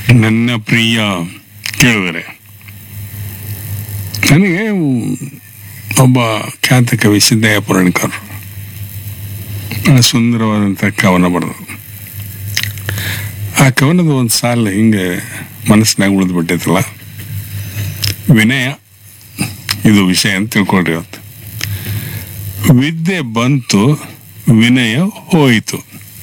ನನ್ನ ಪ್ರಿಯ ಕೇಳುವರೆ ನನಗೆ ಒಬ್ಬ ಖ್ಯಾತ ಕವಿ ಸಿದ್ದಯ್ಯ ಪುರಾಣಿಕರು ಬಹಳ ಸುಂದರವಾದಂಥ ಕವನ ಬರೆದು ಆ ಕವನದ ಒಂದು ಸಾಲು ಹಿಂಗೆ ಮನಸ್ಸಿನಾಗ ಉಳಿದು ಬಿಟ್ಟೈತಲ್ಲ ವಿನಯ ಇದು ವಿಷಯ ಅಂತ ತಿಳ್ಕೊಳ್ರಿ ಇವತ್ತು ವಿದ್ಯೆ ಬಂತು ವಿನಯ ಹೋಯಿತು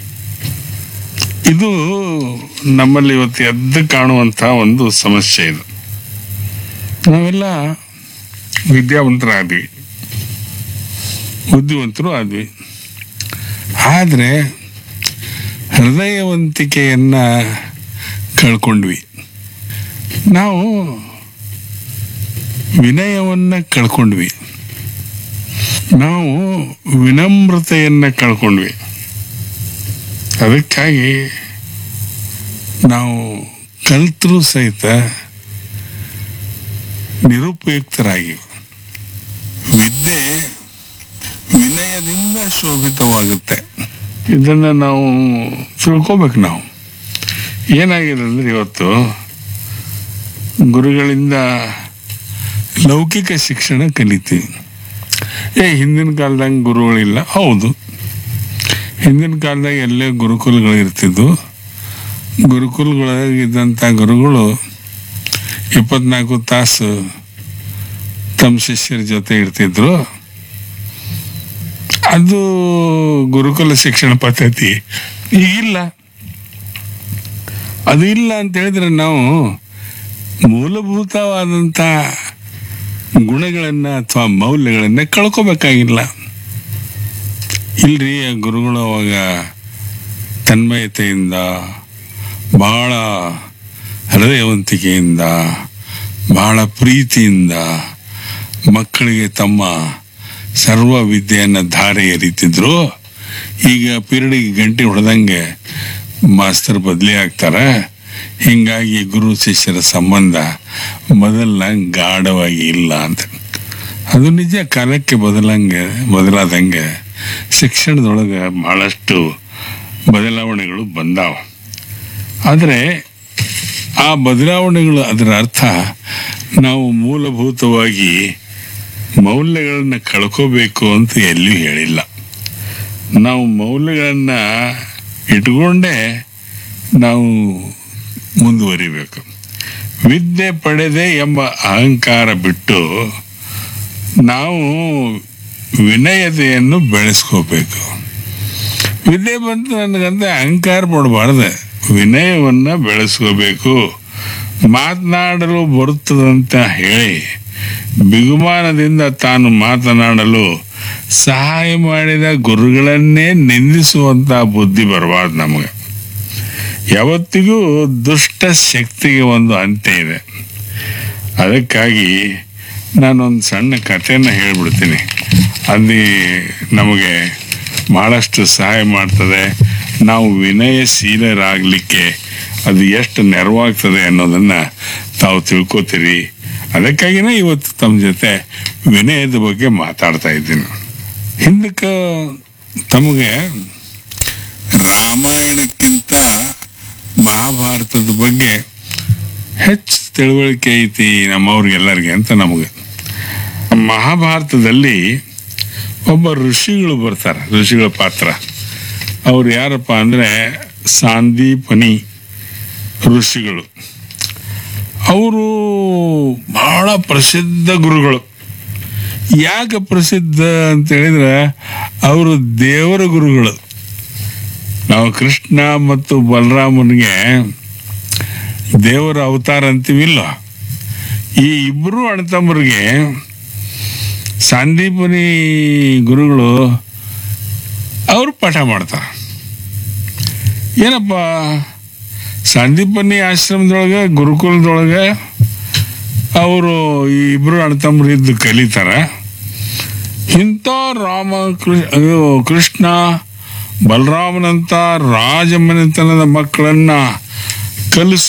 ಇದು ನಮ್ಮಲ್ಲಿ ಇವತ್ತು ಎದ್ದು ಕಾಣುವಂಥ ಒಂದು ಸಮಸ್ಯೆ ಇದು ನಾವೆಲ್ಲ ವಿದ್ಯಾವಂತರಾದ್ವಿ ಬುದ್ಧಿವಂತರು ಆದ್ವಿ ಆದರೆ ಹೃದಯವಂತಿಕೆಯನ್ನ ಕಳ್ಕೊಂಡ್ವಿ ನಾವು ವಿನಯವನ್ನ ಕಳ್ಕೊಂಡ್ವಿ ನಾವು ವಿನಮ್ರತೆಯನ್ನ ಕಳ್ಕೊಂಡ್ವಿ ಅದಕ್ಕಾಗಿ ನಾವು ಕಲ್ತರೂ ಸಹಿತ ನಿರುಪಯುಕ್ತರಾಗಿ ವಿದ್ಯೆ ವಿನಯದಿಂದ ಶೋಭಿತವಾಗುತ್ತೆ ಇದನ್ನ ನಾವು ತಿಳ್ಕೊಬೇಕು ನಾವು ಏನಾಗಿದೆ ಅಂದ್ರೆ ಇವತ್ತು ಗುರುಗಳಿಂದ ಲೌಕಿಕ ಶಿಕ್ಷಣ ಕಲಿತೀವಿ ಏ ಹಿಂದಿನ ಕಾಲದಾಗ ಗುರುಗಳಿಲ್ಲ ಹೌದು ಹಿಂದಿನ ಕಾಲದಾಗ ಎಲ್ಲೇ ಗುರುಕುಲಗಳು ಇರ್ತಿದ್ವು ಗುರುಕುಲಗಳಾಗಿದ್ದಂಥ ಗುರುಗಳು ಇಪ್ಪತ್ನಾಲ್ಕು ತಾಸು ತಮ್ಮ ಶಿಷ್ಯರ ಜೊತೆ ಇರ್ತಿದ್ರು ಅದು ಗುರುಕುಲ ಶಿಕ್ಷಣ ಪದ್ಧತಿ ಈಗಿಲ್ಲ ಅದು ಇಲ್ಲ ಅಂತ ಹೇಳಿದ್ರೆ ನಾವು ಮೂಲಭೂತವಾದಂಥ ಗುಣಗಳನ್ನ ಅಥವಾ ಮೌಲ್ಯಗಳನ್ನ ಕಳ್ಕೋಬೇಕಾಗಿಲ್ಲ ಇಲ್ರಿ ಆ ಗುರುಗಳು ಅವಾಗ ತನ್ಮಯತೆಯಿಂದ ಬಹಳ ಹೃದಯವಂತಿಕೆಯಿಂದ ಬಹಳ ಪ್ರೀತಿಯಿಂದ ಮಕ್ಕಳಿಗೆ ತಮ್ಮ ಸರ್ವ ವಿದ್ಯೆಯನ್ನು ಧಾರೆ ಎರಿತಿದ್ರು ಈಗ ಪೀರಿಯಡಿಗೆ ಗಂಟೆ ಹೊಡೆದಂಗೆ ಮಾಸ್ತರ್ ಬದಲಿ ಆಗ್ತಾರೆ ಹಿಂಗಾಗಿ ಗುರು ಶಿಷ್ಯರ ಸಂಬಂಧ ಮೊದಲ ಗಾಢವಾಗಿ ಇಲ್ಲ ಅಂತ ಅದು ನಿಜ ಕಾಲಕ್ಕೆ ಬದಲಂಗೆ ಬದಲಾದಂಗೆ ಶಿಕ್ಷಣದೊಳಗೆ ಬಹಳಷ್ಟು ಬದಲಾವಣೆಗಳು ಬಂದಾವ ಆದರೆ ಆ ಬದಲಾವಣೆಗಳು ಅದರ ಅರ್ಥ ನಾವು ಮೂಲಭೂತವಾಗಿ ಮೌಲ್ಯಗಳನ್ನ ಕಳ್ಕೋಬೇಕು ಅಂತ ಎಲ್ಲಿಯೂ ಹೇಳಿಲ್ಲ ನಾವು ಮೌಲ್ಯಗಳನ್ನ ಇಟ್ಕೊಂಡೇ ನಾವು ಮುಂದುವರಿಬೇಕು ವಿದ್ಯೆ ಪಡೆದೆ ಎಂಬ ಅಹಂಕಾರ ಬಿಟ್ಟು ನಾವು ವಿನಯತೆಯನ್ನು ಬೆಳೆಸ್ಕೋಬೇಕು ವಿದ್ಯೆ ಬಂತು ನನಗಂತ ಅಹಂಕಾರ ಪಡಬಾರ್ದು ವಿನಯವನ್ನ ಬೆಳೆಸ್ಕೋಬೇಕು ಮಾತನಾಡಲು ಬರುತ್ತದಂತ ಹೇಳಿ ಬಿಗುಮಾನದಿಂದ ತಾನು ಮಾತನಾಡಲು ಸಹಾಯ ಮಾಡಿದ ಗುರುಗಳನ್ನೇ ನಿಂದಿಸುವಂತ ಬುದ್ಧಿ ಬರಬಾರ್ದು ನಮಗೆ ಯಾವತ್ತಿಗೂ ದುಷ್ಟ ಶಕ್ತಿಗೆ ಒಂದು ಅಂತ್ಯ ಇದೆ ಅದಕ್ಕಾಗಿ ನಾನೊಂದು ಸಣ್ಣ ಕಥೆಯನ್ನು ಹೇಳ್ಬಿಡ್ತೀನಿ ಅಲ್ಲಿ ನಮಗೆ ಬಹಳಷ್ಟು ಸಹಾಯ ಮಾಡ್ತದೆ ನಾವು ವಿನಯಶೀಲರಾಗಲಿಕ್ಕೆ ಅದು ಎಷ್ಟು ನೆರವಾಗ್ತದೆ ಅನ್ನೋದನ್ನ ತಾವು ತಿಳ್ಕೊತೀರಿ ಅದಕ್ಕಾಗಿನೇ ಇವತ್ತು ತಮ್ಮ ಜೊತೆ ವಿನಯದ ಬಗ್ಗೆ ಮಾತಾಡ್ತಾ ಇದ್ದೀನಿ ಹಿಂದಕ್ಕೆ ತಮಗೆ ರಾಮಾಯಣಕ್ಕಿಂತ ಮಹಾಭಾರತದ ಬಗ್ಗೆ ಹೆಚ್ಚು ತಿಳುವಳಿಕೆ ಐತಿ ನಮ್ಮವ್ರಿಗೆಲ್ಲರಿಗೆ ಅಂತ ನಮಗೆ ಮಹಾಭಾರತದಲ್ಲಿ ಒಬ್ಬ ಋಷಿಗಳು ಬರ್ತಾರೆ ಋಷಿಗಳ ಪಾತ್ರ ಅವ್ರು ಯಾರಪ್ಪ ಅಂದ್ರೆ ಸಾಂದೀಪನಿ ಋಷಿಗಳು ಅವರು ಬಹಳ ಪ್ರಸಿದ್ಧ ಗುರುಗಳು ಯಾಕೆ ಪ್ರಸಿದ್ಧ ಅಂತ ಹೇಳಿದ್ರೆ ಅವರು ದೇವರ ಗುರುಗಳು ನಾವು ಕೃಷ್ಣ ಮತ್ತು ಬಲರಾಮನಿಗೆ ದೇವರ ಅವತಾರ ಅಂತೀವಿಲ್ಲ ಈ ಇಬ್ಬರು ಅಣ್ಣತಮ್ಮರಿಗೆ ಸಾಂದೀಪನಿ ಗುರುಗಳು ಅವರು ಪಾಠ ಮಾಡ್ತಾರೆ ಏನಪ್ಪ ಸಂದೀಪನಿ ಆಶ್ರಮದೊಳಗೆ ಗುರುಕುಲದೊಳಗೆ ಅವರು ಈ ಇಬ್ರು ಅಣ್ಣತಮ್ಮರು ಇದ್ದು ಕಲಿತಾರ ಇಂಥ ರಾಮ ಕೃ- ಇದು ಕೃಷ್ಣ ಬಲರಾಮನಂತ ರಾಜಮನೆತನದ ಮಕ್ಕಳನ್ನ ಕಲಿಸ್